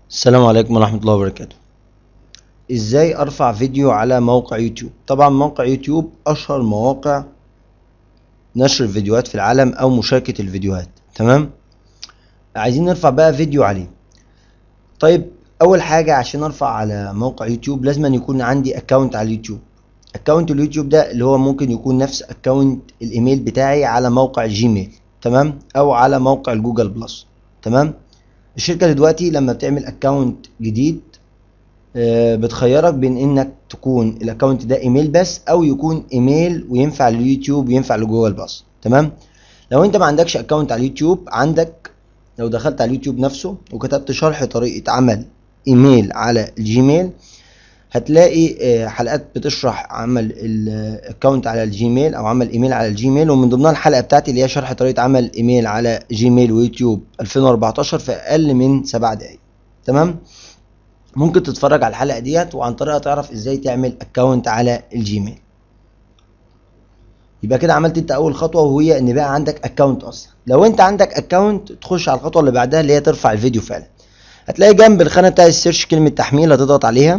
السلام عليكم ورحمة الله وبركاته ازاي ارفع فيديو على موقع يوتيوب طبعا موقع يوتيوب اشهر مواقع نشر الفيديوهات في العالم او مشاركة الفيديوهات تمام عايزين نرفع بقى فيديو عليه طيب اول حاجة عشان ارفع على موقع يوتيوب لازم أن يكون عندي اكونت على اليوتيوب اكونت اليوتيوب ده اللي هو ممكن يكون نفس اكونت الايميل بتاعي على موقع الجيميل تمام او على موقع الجوجل بلس تمام الشركة دلوقتي لما بتعمل اكونت جديد آه، بتخيرك بين انك تكون الاكونت ده ايميل بس او يكون ايميل وينفع لليوتيوب وينفع لجوجل بلس تمام لو انت ما عندكش اكونت على اليوتيوب عندك لو دخلت على اليوتيوب نفسه وكتبت شرح طريقة عمل ايميل على الجيميل هتلاقي آه، حلقات بتشرح عمل الاكونت على الجيميل او عمل ايميل على الجيميل ومن ضمنها الحلقه بتاعتي اللي هي شرح طريقه عمل ايميل على جيميل ويوتيوب 2014 في اقل من 7 دقائق تمام ممكن تتفرج على الحلقه ديت وعن طريقها تعرف ازاي تعمل اكونت على الجيميل يبقى كده عملت انت اول خطوه وهي ان بقى عندك اكونت اصلا لو انت عندك اكونت تخش على الخطوه اللي بعدها اللي هي ترفع الفيديو فعلا هتلاقي جنب الخانه بتاع السيرش كلمه تحميل هتضغط عليها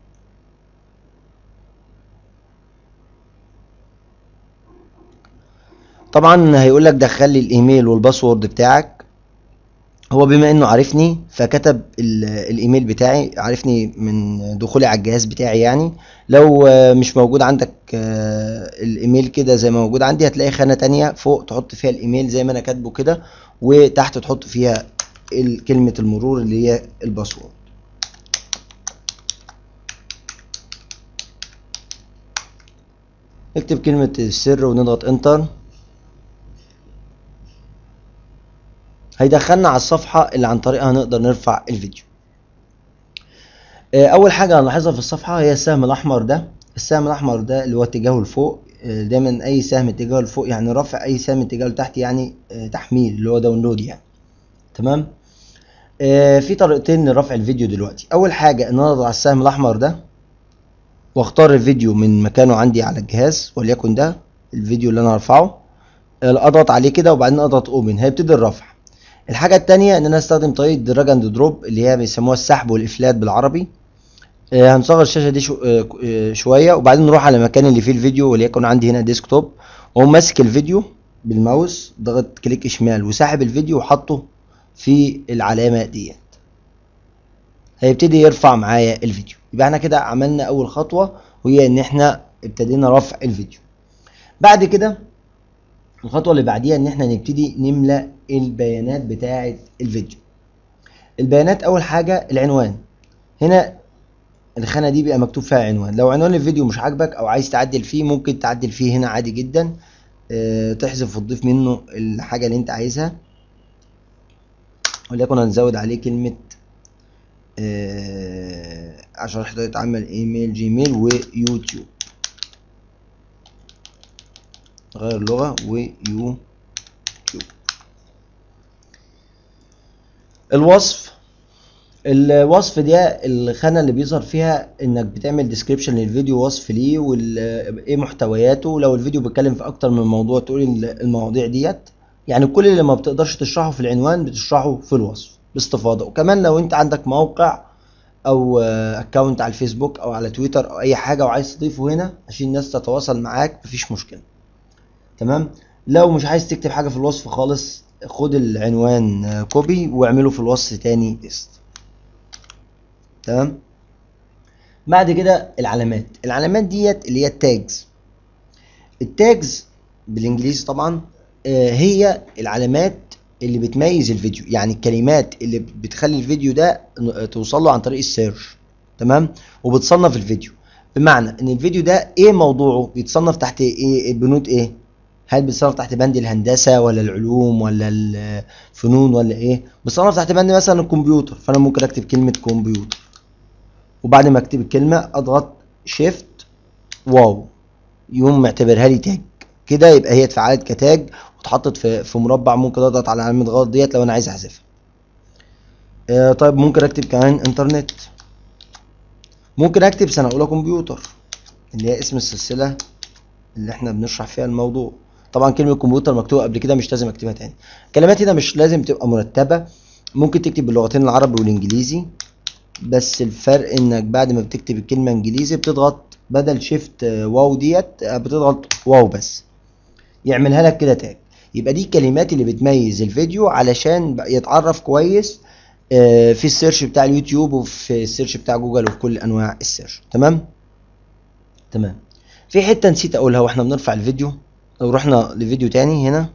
طبعا هيقول لك دخل لي الايميل والباسورد بتاعك هو بما انه عارفني فكتب ال- الايميل بتاعي عارفني من دخولي على الجهاز بتاعي يعني لو آه، مش موجود عندك آه، الايميل كده زي ما موجود عندي هتلاقي خانة تانية فوق تحط فيها الايميل زي ما انا كاتبه كده وتحت تحط فيها ال- كلمة المرور اللي هي الباسورد نكتب كلمة السر ونضغط انتر هيدخلنا على الصفحة اللي عن طريقها نقدر نرفع الفيديو آه، أول حاجة هنلاحظها في الصفحة هي السهم الأحمر ده السهم الأحمر ده اللي هو اتجاهه لفوق آه، دايما أي سهم اتجاهه لفوق يعني رفع أي سهم اتجاهه لتحت يعني آه، تحميل اللي هو داونلود يعني تمام آه، في طريقتين لرفع الفيديو دلوقتي أول حاجة إن أنا أضغط على السهم الأحمر ده واختار الفيديو من مكانه عندي على الجهاز وليكن ده الفيديو اللي انا هرفعه آه، اضغط عليه كده وبعدين اضغط اوبن هيبتدي الرفع الحاجه التانية ان انا استخدم طريقه دراج اند دروب اللي هي بيسموها السحب والافلات بالعربي آه، هنصغر الشاشه دي شو آه، آه، شويه وبعدين نروح على المكان اللي فيه الفيديو وليكن عندي هنا ديسكتوب واقوم ماسك الفيديو بالماوس ضغط كليك شمال وساحب الفيديو وحطه في العلامه ديت هيبتدي يرفع معايا الفيديو يبقى احنا كده عملنا اول خطوه وهي ان احنا ابتدينا رفع الفيديو بعد كده الخطوه اللي بعديها ان احنا نبتدي نملى البيانات بتاعه الفيديو البيانات اول حاجه العنوان هنا الخانه دي بيبقى مكتوب فيها عنوان لو عنوان الفيديو مش عاجبك او عايز تعدل فيه ممكن تعدل فيه هنا عادي جدا اه تحذف وتضيف منه الحاجه اللي انت عايزها وليكن هنزود عليه كلمه آه، عشان حضرتك تعمل ايميل جيميل ويوتيوب غير لغة ويوتيوب الوصف الوصف ده الخانة اللي بيظهر فيها انك بتعمل ديسكريبشن للفيديو وصف ليه وايه محتوياته لو الفيديو بيتكلم في اكتر من موضوع تقول ال- المواضيع ديت يعني كل اللي ما بتقدرش تشرحه في العنوان بتشرحه في الوصف باستفاضة وكمان لو انت عندك موقع او اكونت على الفيسبوك او على تويتر او اي حاجة وعايز تضيفه هنا عشان الناس تتواصل معاك مفيش مشكلة تمام لو مش عايز تكتب حاجة في الوصف خالص خد العنوان آه، كوبي واعمله في الوصف تاني بيست تمام بعد كده العلامات العلامات ديت اللي هي التاجز التاجز بالانجليزي طبعا آه، هي العلامات اللي بتميز الفيديو يعني الكلمات اللي بتخلي الفيديو ده ن- توصل له عن طريق السيرش تمام وبتصنف الفيديو بمعنى ان الفيديو ده ايه موضوعه بيتصنف تحت ايه بنود ايه هل بيتصنف تحت بند الهندسه ولا العلوم ولا الفنون ولا ايه بيتصنف تحت بند مثلا الكمبيوتر فانا ممكن اكتب كلمه كمبيوتر وبعد ما اكتب الكلمه اضغط شيفت واو يقوم معتبرها لي تاج كده يبقى هي اتفعلت كتاج واتحطت في في مربع ممكن اضغط على علامه غلط ديت لو انا عايز احذفها آه طيب ممكن اكتب كمان انترنت ممكن اكتب سنه اولى كمبيوتر اللي هي اسم السلسله اللي احنا بنشرح فيها الموضوع طبعا كلمه كمبيوتر مكتوبه قبل كده مش لازم اكتبها تاني الكلمات هنا مش لازم تبقى مرتبه ممكن تكتب باللغتين العربي والانجليزي بس الفرق انك بعد ما بتكتب الكلمة انجليزي بتضغط بدل شيفت واو ديت آه، بتضغط واو بس يعملها لك كده تاج يبقى دي الكلمات اللي بتميز الفيديو علشان بقى يتعرف كويس آه، في السيرش بتاع اليوتيوب وفي السيرش بتاع جوجل وفي كل انواع السيرش تمام تمام في حتة نسيت اقولها واحنا بنرفع الفيديو لو رحنا لفيديو تاني هنا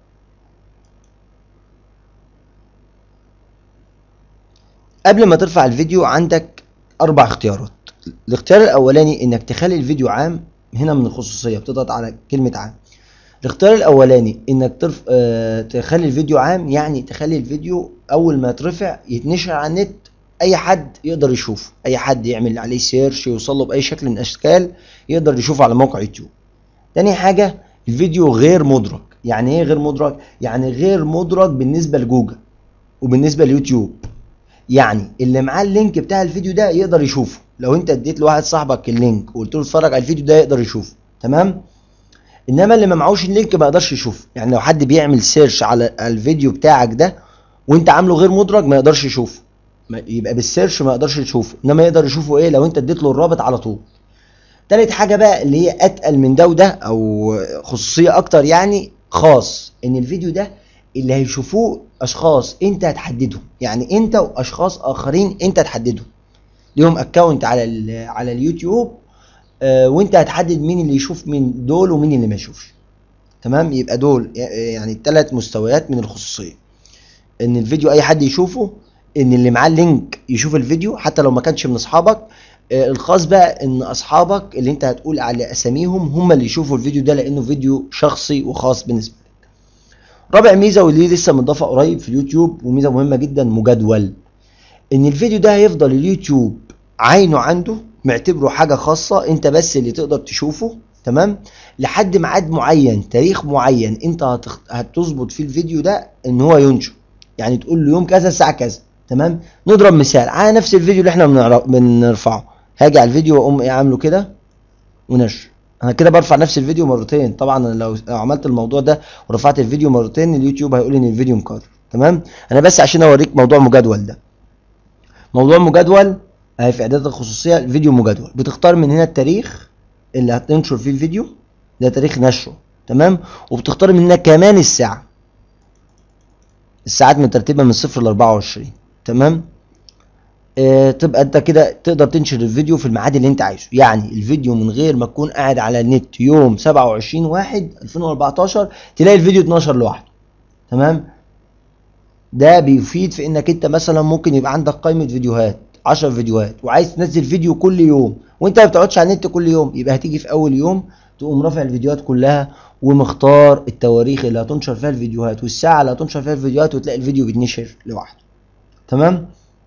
قبل ما ترفع الفيديو عندك اربع اختيارات الاختيار الاولاني انك تخلي الفيديو عام هنا من الخصوصيه بتضغط على كلمه عام الاختيار الاولاني انك ترف... آه... تخلي الفيديو عام يعني تخلي الفيديو اول ما يترفع يتنشر على النت اي حد يقدر يشوفه اي حد يعمل عليه سيرش يوصل له باي شكل من الاشكال يقدر يشوفه على موقع يوتيوب تاني حاجه الفيديو غير مدرج يعني ايه غير مدرج يعني غير مدرج بالنسبه لجوجل وبالنسبه ليوتيوب يعني اللي معاه اللينك بتاع الفيديو ده يقدر يشوفه لو انت اديت لواحد صاحبك اللينك وقلت له اتفرج على الفيديو ده يقدر يشوفه تمام انما اللي ما معهوش اللينك ما يقدرش يشوفه يعني لو حد بيعمل سيرش على الفيديو بتاعك ده وانت عامله غير مدرج ما يقدرش يشوفه ما- يبقى بالسيرش ما يقدرش يشوفه انما يقدر يشوفه ايه لو انت اديت له الرابط على طول تالت حاجه بقى اللي هي اتقل من ده وده او خصوصيه اكتر يعني خاص ان الفيديو ده اللي هيشوفوه اشخاص انت هتحددهم يعني انت واشخاص اخرين انت تحددهم ليهم اكونت على ال- على اليوتيوب آه، وانت هتحدد مين اللي يشوف من دول ومين اللي ما يشوفش تمام يبقى دول يعني ثلاث مستويات من الخصوصيه ان الفيديو اي حد يشوفه ان اللي معاه اللينك يشوف الفيديو حتى لو ما كانش من اصحابك آه، الخاص بقى ان اصحابك اللي انت هتقول على اساميهم هم اللي يشوفوا الفيديو ده لانه فيديو شخصي وخاص بالنسبه لك رابع ميزه واللي لسه مضافه قريب في اليوتيوب وميزه مهمه جدا مجدول ان الفيديو ده هيفضل اليوتيوب عينه عنده معتبره حاجه خاصه انت بس اللي تقدر تشوفه تمام لحد ميعاد معين تاريخ معين انت هتخ... هتظبط فيه الفيديو ده ان هو ينشر يعني تقول له يوم كذا الساعه كذا تمام نضرب مثال على نفس الفيديو اللي احنا بنعر- بنرفعه هاجي على الفيديو واقوم ايه عامله كده ونشر انا كده برفع نفس الفيديو مرتين طبعا أنا لو لو عملت الموضوع ده ورفعت الفيديو مرتين اليوتيوب هيقول ان الفيديو مكرر تمام انا بس عشان اوريك موضوع مجدول ده موضوع مجدول اهي في اعدادات الخصوصيه الفيديو مجدول بتختار من هنا التاريخ اللي هتنشر فيه الفيديو ده تاريخ نشره تمام وبتختار من هنا كمان الساعه الساعات مترتبه من صفر ل 24 تمام آه تبقى انت كده تقدر تنشر الفيديو في الميعاد اللي انت عايزه يعني الفيديو من غير ما تكون قاعد على النت يوم 27 واحد 2014 تلاقي الفيديو اتنشر لوحده تمام ده بيفيد في انك انت مثلا ممكن يبقى عندك قائمه فيديوهات 10 فيديوهات وعايز تنزل فيديو كل يوم وانت ما بتقعدش على النت كل يوم يبقى هتيجي في اول يوم تقوم رافع الفيديوهات كلها ومختار التواريخ اللي هتنشر فيها الفيديوهات والساعه اللي هتنشر فيها الفيديوهات وتلاقي الفيديو بيتنشر لوحده تمام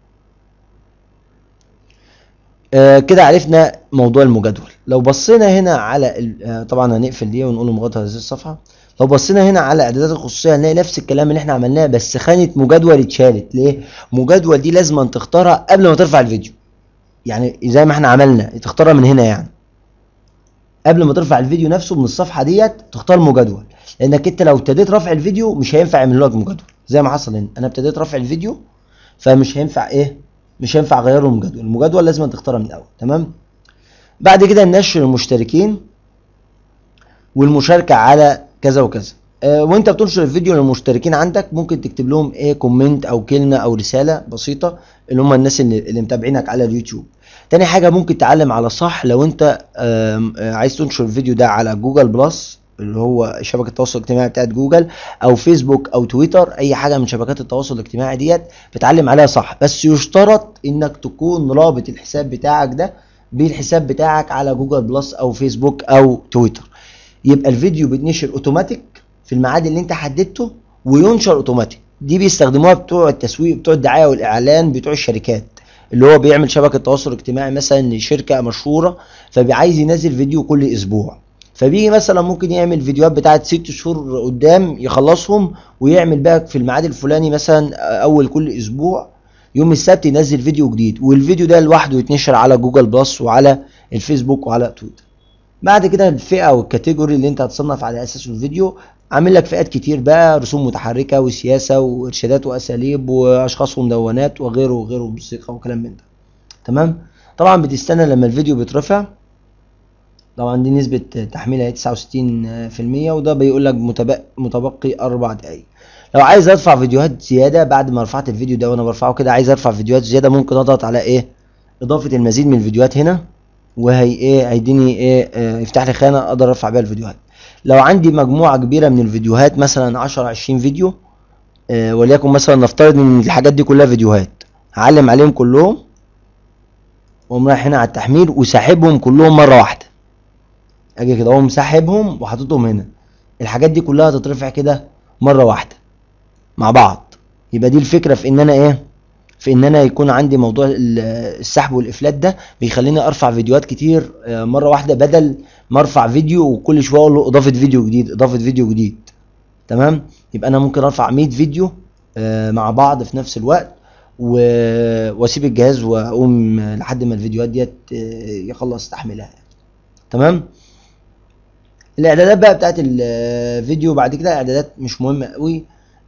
آه كده عرفنا موضوع المجدول لو بصينا هنا على ال- آه طبعا هنقفل دي ونقول مغطى هذه الصفحه لو بصينا هنا على اعدادات الخصوصيه هنلاقي نفس الكلام اللي احنا عملناه بس خانه مجدول اتشالت ليه مجدول دي لازم أن تختارها قبل ما ترفع الفيديو يعني زي ما احنا عملنا تختارها من هنا يعني قبل ما ترفع الفيديو نفسه من الصفحه ديت تختار مجدول لانك انت لو ابتديت رفع الفيديو مش هينفع يعمل لك مجدول زي ما حصل هنا انا ابتديت رفع الفيديو فمش هينفع ايه مش هينفع اغيره المجدول المجدول لازم تختارها من الاول تمام بعد كده ننشر المشتركين والمشاركه على كذا وكذا آه وانت بتنشر الفيديو للمشتركين عندك ممكن تكتب لهم ايه كومنت او كلمه او رساله بسيطه اللي هم الناس اللي, اللي متابعينك على اليوتيوب تاني حاجه ممكن تعلم على صح لو انت آم، آه عايز تنشر الفيديو ده على جوجل بلس اللي هو شبكه التواصل الاجتماعي بتاعت جوجل او فيسبوك او تويتر اي حاجه من شبكات التواصل الاجتماعي ديت بتعلم عليها صح بس يشترط انك تكون رابط الحساب بتاعك ده بالحساب بتاعك على جوجل بلس او فيسبوك او تويتر يبقى الفيديو بيتنشر اوتوماتيك في الميعاد اللي انت حددته وينشر اوتوماتيك دي بيستخدموها بتوع التسويق بتوع الدعايه والاعلان بتوع الشركات اللي هو بيعمل شبكه تواصل اجتماعي مثلا لشركه مشهوره فبيعايز ينزل فيديو كل اسبوع فبيجي مثلا ممكن يعمل فيديوهات بتاعت ست شهور قدام يخلصهم ويعمل بقى في الميعاد الفلاني مثلا اول كل اسبوع يوم السبت ينزل فيديو جديد والفيديو ده لوحده يتنشر على جوجل بلس وعلى الفيسبوك وعلى تويتر بعد كده الفئه والكاتيجوري اللي انت هتصنف على اساسه الفيديو عامل لك فئات كتير بقى رسوم متحركه وسياسه وارشادات واساليب واشخاص ومدونات وغيره وغيره موسيقى وكلام من ده تمام طبعا بتستنى لما الفيديو بيترفع طبعا دي نسبة تحميلها 69% وده بيقول لك متبقي, متبقي أربع دقايق لو عايز ارفع فيديوهات زيادة بعد ما رفعت الفيديو ده وانا برفعه كده عايز ارفع فيديوهات زيادة ممكن اضغط على ايه اضافة المزيد من الفيديوهات هنا وهي ايه هيديني ايه اه يفتح لي خانة اقدر ارفع بيها الفيديوهات لو عندي مجموعة كبيرة من الفيديوهات مثلا 10 20 فيديو اه وليكن مثلا نفترض ان الحاجات دي كلها فيديوهات هعلم عليهم كلهم واقوم رايح هنا على التحميل وساحبهم كلهم مرة واحدة اجي كده اقوم ساحبهم وحاططهم هنا الحاجات دي كلها تترفع كده مرة واحدة مع بعض يبقى دي الفكرة في ان انا ايه في ان انا يكون عندي موضوع السحب والافلات ده بيخليني ارفع فيديوهات كتير مرة واحدة بدل ما ارفع فيديو وكل شوية اقول له اضافة فيديو جديد اضافة فيديو جديد تمام يبقى انا ممكن ارفع 100 فيديو مع بعض في نفس الوقت واسيب الجهاز واقوم لحد ما الفيديوهات ديت يخلص تحميلها تمام الاعدادات بقى بتاعت الفيديو بعد كده اعدادات مش مهمه قوي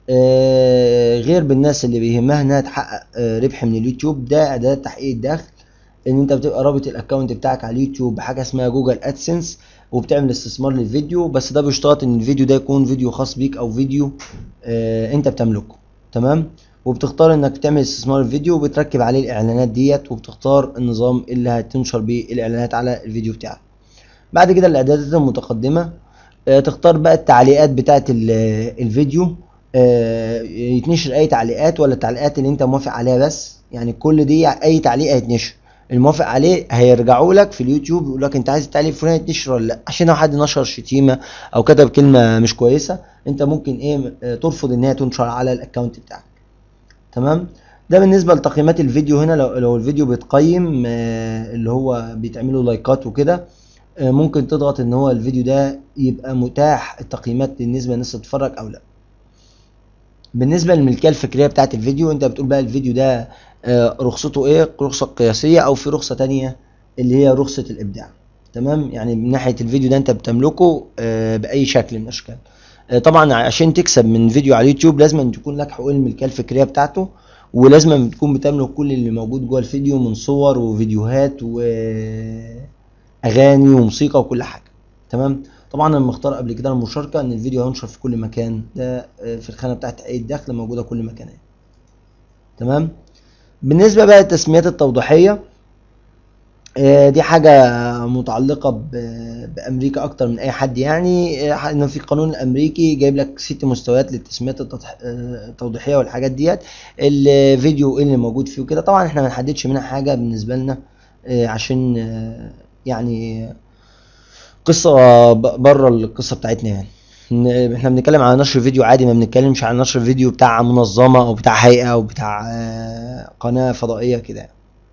آه غير بالناس اللي بيهمها انها تحقق آه ربح من اليوتيوب ده اعدادات تحقيق الدخل ان انت بتبقى رابط الاكونت بتاعك على اليوتيوب بحاجه اسمها جوجل ادسنس وبتعمل استثمار للفيديو بس ده بيشترط ان الفيديو ده يكون فيديو خاص بيك او فيديو آه انت بتملكه تمام وبتختار انك تعمل استثمار الفيديو وبتركب عليه الاعلانات ديت وبتختار النظام اللي هتنشر بيه الاعلانات على الفيديو بتاعك بعد كده الاعدادات المتقدمه آه تختار بقى التعليقات بتاعه الفيديو آه يتنشر اي تعليقات ولا التعليقات اللي انت موافق عليها بس يعني كل دي اي تعليق هيتنشر الموافق عليه هيرجعوا لك في اليوتيوب يقول لك انت عايز التعليق الفلاني يتنشر ولا لا عشان لو حد نشر شتيمه او كتب كلمه مش كويسه انت ممكن ايه آه ترفض ان هي تنشر على الاكونت بتاعك تمام ده بالنسبه لتقييمات الفيديو هنا لو لو الفيديو بيتقيم اللي هو بيتعملوا لايكات وكده ممكن تضغط ان هو الفيديو ده يبقى متاح التقييمات بالنسبه للناس تتفرج او لا بالنسبه للملكيه الفكريه بتاعه الفيديو انت بتقول بقى الفيديو ده رخصته ايه رخصه قياسيه او في رخصه تانية اللي هي رخصه الابداع تمام يعني من ناحيه الفيديو ده انت بتملكه باي شكل من الاشكال طبعا عشان تكسب من فيديو على اليوتيوب لازم أن تكون لك حقوق الملكيه الفكريه بتاعته ولازم تكون بتملك كل اللي موجود جوه الفيديو من صور وفيديوهات واغاني وموسيقى وكل حاجه تمام طبعا انا مختار قبل كده المشاركه ان الفيديو هينشر في كل مكان ده في الخانه بتاعت اي الدخل موجوده كل مكان تمام بالنسبه بقى للتسميات التوضيحيه دي حاجة متعلقة بأمريكا أكتر من أي حد يعني إن في القانون الأمريكي جايب لك ست مستويات للتسميات التوضيحية والحاجات ديت الفيديو اللي موجود فيه وكده طبعا إحنا ما نحددش منها حاجة بالنسبة لنا عشان يعني قصة بره القصة بتاعتنا يعني احنا بنتكلم على نشر فيديو عادي ما بنتكلمش على نشر فيديو بتاع منظمة او بتاع هيئة او بتاع قناة فضائية كده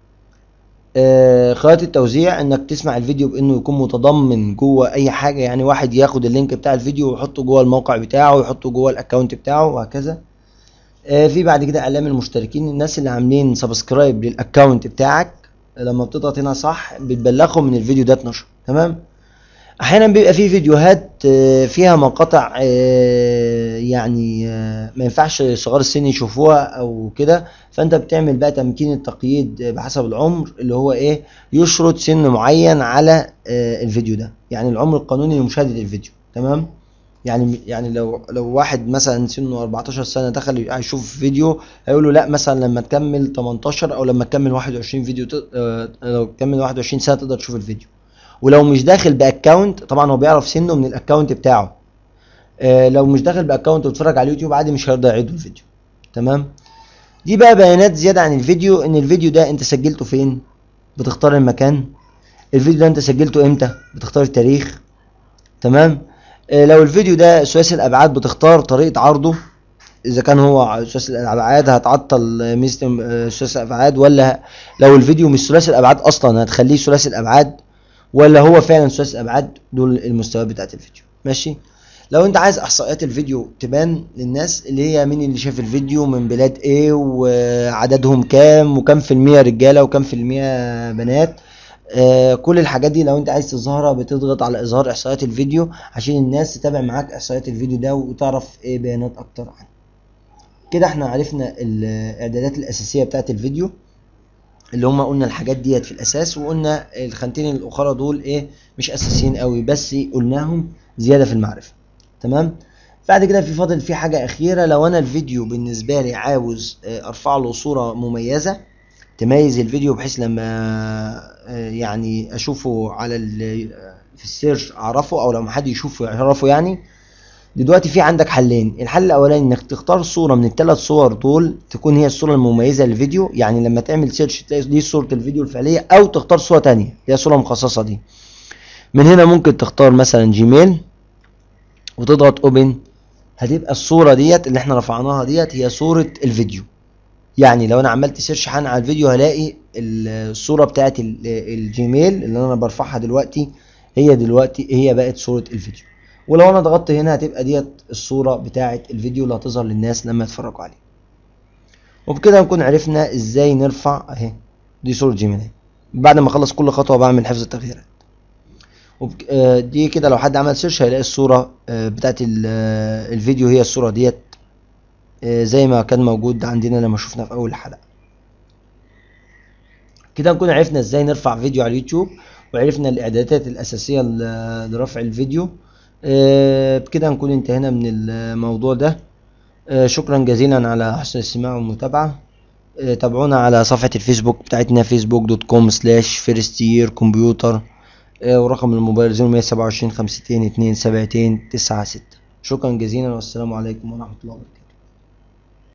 آه خيارات التوزيع انك تسمع الفيديو بانه يكون متضمن جوه اي حاجه يعني واحد ياخد اللينك بتاع الفيديو ويحطه جوه الموقع بتاعه ويحطه جوه الاكونت بتاعه وهكذا آه في بعد كده اعلام المشتركين الناس اللي عاملين سبسكرايب للاكونت بتاعك لما بتضغط هنا صح بتبلغهم من الفيديو ده اتنشر تمام احيانا بيبقى في فيديوهات آه فيها مقاطع يعني ما ينفعش صغار السن يشوفوها او كده فانت بتعمل بقى تمكين التقييد بحسب العمر اللي هو ايه يشرط سن معين على الفيديو ده يعني العمر القانوني لمشاهده الفيديو تمام يعني يعني لو لو واحد مثلا سنه 14 سنه دخل يشوف فيديو هيقول له لا مثلا لما تكمل 18 او لما تكمل 21 فيديو لو تكمل 21 سنه تقدر تشوف الفيديو ولو مش داخل باكونت طبعا هو بيعرف سنه من الاكونت بتاعه آه لو مش داخل باكونت وبتتفرج على اليوتيوب عادي مش هيرضى يعيد الفيديو تمام دي بقى بيانات زياده عن الفيديو ان الفيديو ده انت سجلته فين بتختار المكان الفيديو ده انت سجلته امتى بتختار التاريخ تمام آه لو الفيديو ده ثلاثي الابعاد بتختار طريقه عرضه اذا كان هو ثلاثي الابعاد هتعطل ميزه ثلاثي الابعاد ولا لو الفيديو مش ثلاثي الابعاد اصلا هتخليه ثلاثي الابعاد ولا هو فعلا ثلاثي الابعاد دول المستويات بتاعت الفيديو ماشي لو انت عايز احصائيات الفيديو تبان للناس اللي هي مين اللي شاف الفيديو من بلاد ايه وعددهم كام وكام في المية رجاله وكام في المية بنات آه كل الحاجات دي لو انت عايز تظهرها بتضغط على اظهار احصائيات الفيديو عشان الناس تتابع معاك احصائيات الفيديو ده وتعرف ايه بيانات اكتر عنه كده احنا عرفنا الاعدادات الاساسيه بتاعت الفيديو اللي هم قلنا الحاجات ديت في الاساس وقلنا الخانتين الاخرى دول ايه مش اساسيين قوي بس قلناهم زياده في المعرفه تمام بعد كده في فاضل في حاجه اخيره لو انا الفيديو بالنسبه لي عاوز آه، ارفع له صوره مميزه تميز الفيديو بحيث لما آه، يعني اشوفه على ال- في السيرش اعرفه او لما حد يشوفه يعرفه يعني دلوقتي في عندك حلين الحل الاولاني انك تختار صوره من الثلاث صور دول تكون هي الصوره المميزه للفيديو يعني لما تعمل سيرش تلاقي دي صوره الفيديو الفعليه او تختار صوره تانية اللي هي صوره مخصصه دي من هنا ممكن تختار مثلا جيميل وتضغط اوبن هتبقى الصوره ديت اللي احنا رفعناها ديت هي صوره الفيديو يعني لو انا عملت سيرش حان على الفيديو هلاقي الصوره بتاعت ال- الجيميل اللي انا برفعها دلوقتي هي دلوقتي هي بقت صوره الفيديو ولو انا ضغطت هنا هتبقى ديت الصوره بتاعت الفيديو اللي هتظهر للناس لما يتفرجوا عليه وبكده نكون عرفنا ازاي نرفع اهي دي صوره جيميل اهي بعد ما اخلص كل خطوه بعمل حفظ التغييرات وبك... آه، دي كده لو حد عمل سيرش هيلاقي الصوره آه، بتاعت ال- آه، الفيديو هي الصوره ديت آه، زي ما كان موجود عندنا لما شفنا في اول حلقه كده نكون عرفنا ازاي نرفع فيديو على اليوتيوب وعرفنا الاعدادات الاساسيه ل- لرفع الفيديو آه، بكده نكون انتهينا من الموضوع ده آه، شكرا جزيلا على حسن الاستماع والمتابعه آه، تابعونا على صفحه الفيسبوك بتاعتنا فيسبوك دوت كوم سلاش فيرست يير كمبيوتر ورقم الموبايل 0127 52 2 72 96 شكرا جزيلا والسلام عليكم ورحمه الله وبركاته